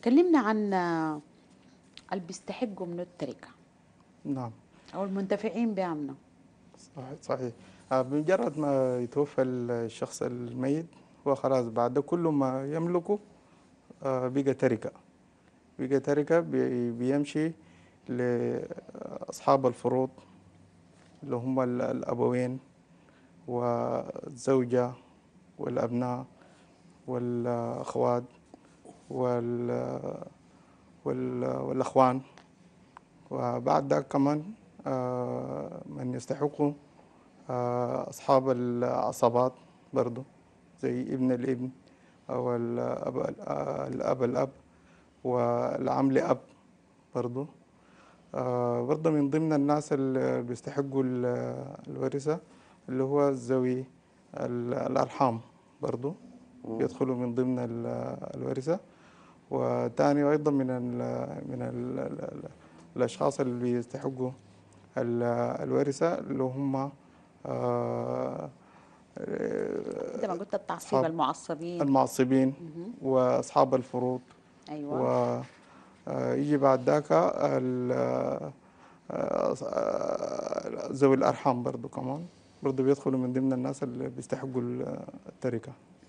كلمنا عن آه، اللي بيستحقوا من التركة نعم أو المنتفعين بها منه صحيح صحيح آه، بمجرد ما يتوفى الشخص الميت هو خلاص بعد كل ما يملكه آه، بقى تركة بقى تركة بي- بيمشي لأصحاب الفروض اللي هم ال- الأبوين والزوجة والأبناء والأخوات وال وال والأخوان وبعد ذلك كمان آه، من يستحقوا آه، أصحاب العصبات برضو زي ابن الابن أو الأب آه، الأب الأب والعم لأب برضو آه، برضو من ضمن الناس اللي بيستحقوا ال- الورثة اللي هو ذوي ال- الأرحام برضو يدخلوا من ضمن ال- الورثة وتاني أيضا من ال من ال ال الأشخاص اللي بيستحقوا ال- الورثة اللي هم آه، أنت ما قلت التعصيب أصحاب المعصبين المعصبين وأصحاب الفروض أيوة ويجي بعد ذاك ال- آه، ذوي الأرحام برضو كمان برضو بيدخلوا من ضمن الناس اللي بيستحقوا التركة